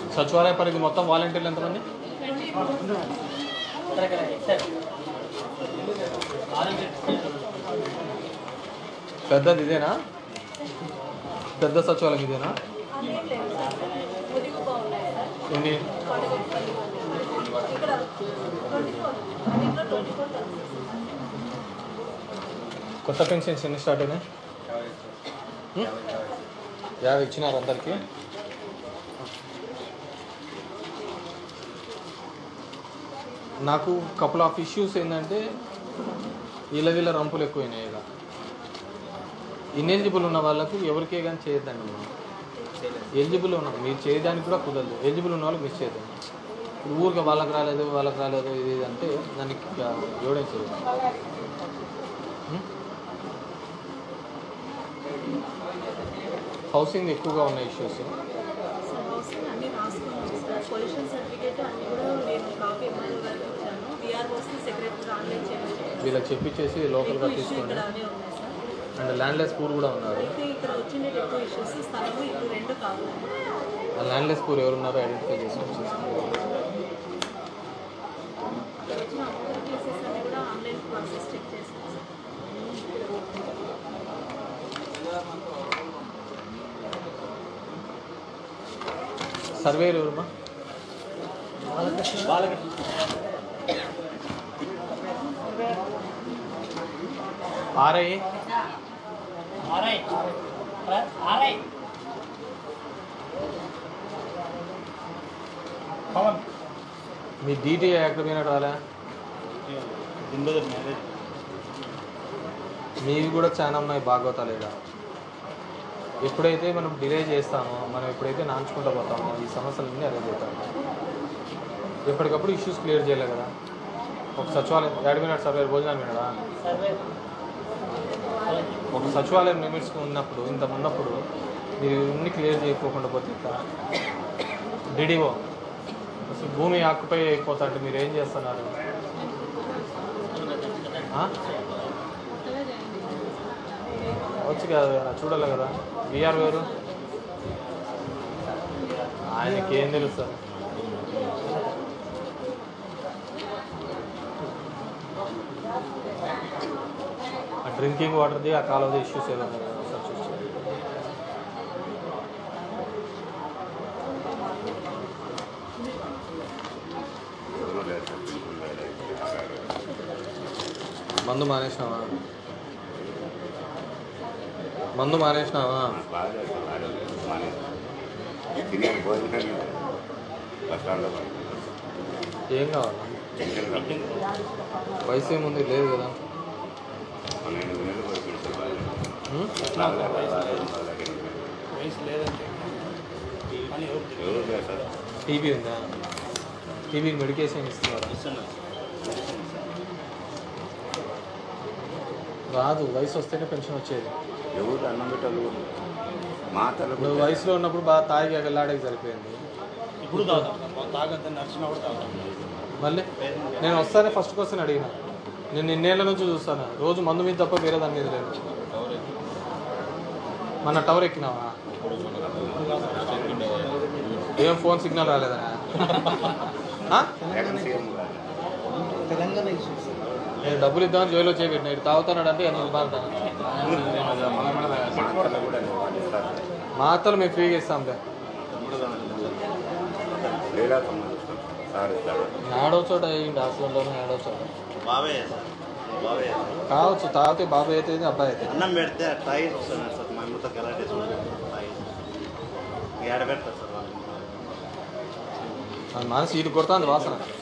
సచివాలయ పరిధి మొత్తం వాలంటీర్లు ఎంతమంది పెద్దది ఇదేనా పెద్ద సచివాలయం ఇదేనా అన్నీ లేవు సార్ ముదిగుగా ఉన్నాయి సార్ ఎన్ని కొడుకు పది మంది ఇక్కడ ట్వంటీ ఫోర్ దీంట్లో ట్వంటీ ఫోర్ కొత్త పెన్షన్స్ ఎన్ని స్టార్ట్ అయినాయి హ్మ్? యాభై ఇచ్చినారు అందరికి నాకు కపుల్ ఆఫ్ ఇష్యూస్ ఏంటంటే వీళ్ళ వీళ్ళ రంపులు ఎక్కువైనాయి ఇక ఇన్ఎలిజిబుల్ ఉన్న వాళ్ళకు ఎవరికే కానీ చేయొద్దండి మనం ఎలిజిబుల్ ఉన్నాం మీరు చేయడానికి కూడా కుదరదు ఎలిజిబుల్ ఉన్న వాళ్ళకి మిస్ చేయొద్దు ఇప్పుడు ఊరికి వాళ్ళకి రాలేదు వాళ్ళకి రాలేదు ఇది ఇది అంటే దానికి ఇక ఎవడేం చేయదు హ్మ్? హౌసింగ్ ఎక్కువగా ఉన్న ఇష్యూస్ సార్ హౌసింగ్ అన్ని రాసుకున్నాను సార్ పొల్యూషన్ సర్టిఫికేట్ అన్ని కూడా నేను కాపీ ఎంఆర్ఓ గారికి ఇచ్చాను బీఆర్ఓస్ని సెక్రటరీ ఆన్లైన్ చేయమని వీళ్ళకి చెప్పించేసి లోకల్గా ఎక్కువ ఇష్యూ తీసుకోండి ఇక్కడ అవే ఉన్నాయి సార్ అండ్ ల్యాండ్లెస్ పూర్ కూడా ఉన్నారు అయితే ఇక్కడ వచ్చిన ఎక్కువ ఇష్యూస్ స్థలము ఇప్పుడు రెండు కావాలి ఆ ల్యాండ్లెస్ పూర్ ఎవరున్నారో ఐడెంటిఫై చేసుకొని చేసుకోండి. ఇక్కడ వచ్చిన అప్రూవల్ కేసెస్ అన్ని కూడా ఆన్లైన్ ప్రాసెస్ చెక్ చేస్తాను సార్ సర్వేర్ ఎవరమ్మా ఆర్ఐ ఆర్ఐ ఆర్ఐ పవన్ మీ డీటీఏ ఎక్కడ పోయినట్టు రాలే దింబదర్ మ్యారేజ్ మీవి కూడా చాలా ఉన్నాయి భాగవతాలు ఇక్కడ ఎప్పుడైతే మనం డిలే చేస్తామో మనం ఎప్పుడైతే నాంచుకుంటూ పోతామో ఈ సమస్యలన్నీ అదే పోతాయి ఎప్పటికప్పుడు ఇష్యూస్ క్లియర్ చేయలే కదా ఒక సచివాలయం ఏడు మినిట్ సర్వే భోజనం వినడా సర్వే ఒక సచివాలయం లిమిట్స్ ఉన్నప్పుడు ఇంత ఉన్నప్పుడు మీరు ఇవన్నీ క్లియర్ చేయకోకుండా పోతే ఇక్కడ డిడిఓ అసలు భూమి ఆక్యుపై అయిపోతా అంటే మీరు ఏం చేస్తున్నారు ఆ? వచ్చి కాదు కదా చూడాలి కదా బీఆర్ గారు ఆయనకి ఏం తెలుసు సార్ ఆ డ్రింకింగ్ వాటర్ది ఆ కాలువది ఇష్యూస్ ఏదో ఉన్నాయి కదా, ఒకసారి చూసి మందు మానేసినావా మందు మానేసినావా తినే భోజనం కష్టాల్లో ఏం కావాలా టెన్షన్ వయసు ఏముంది లేదు కదా పన్నెండు నెలలు పోయి పిలుస్తారు ఉం? వయసు లేదంటే అని ఎవరు ఎవరు లేదు సార్ టీబీ ఉందా టీబీ మెడికేషన్ ఇస్తున్నారా ఇస్తున్నారు రాదు వయసు వస్తేనే పెన్షన్ వచ్చేది ఎవరు అన్నం పెట్టాలి మాటలు నువ్వు వయసులో ఉన్నప్పుడు బాగా తాగి వెళ్ళాడకి సరిపోయింది ఇప్పుడు తాగుతాం తాగంత నడిచినా కూడా తాగుతాం మళ్ళీ నేను వస్తానే ఫస్ట్ క్వశ్చన్ అడిగిన నేను ఇన్నేళ్ల నుంచి చూస్తాను రోజు మందు మీద తప్ప వేరే దాని మీద లేదు మన టవర్ ఎక్కినావా ఏం ఫోన్ సిగ్నల్ రాలేదా ఆ? జగన్ సీఎం గారు తెలంగాణ ఇష్యూస్ నేను డబ్బులు ఇద్దామని జైల్లో చేపెట్టిన ఇటు తాగుతాడు అంటే ఎందుకు బాధ మాటలు కూడా పాటిస్తారు మాత్రం మేము ఫ్రీగా ఇస్తాంలే లేదా సంబంధిస్తాం సార్ ఇస్తారు ఆడో చోట అయ్యింది హాస్టల్లోనే ఆడో చోట బావయ్య సార్ బావయ్య కావచ్చు తాగితే బాబాయ్ అయితే అబ్బాయి అయితే అన్నం పెడితే తాగేసి వస్తున్నారు సార్ మా అమ్మతో గలాట్ వేసుకుంటారు తాగేసి ఏడ పెడతారు సార్ వాళ్ళు అది మనసు ఇటు కొడుతుంది వాసన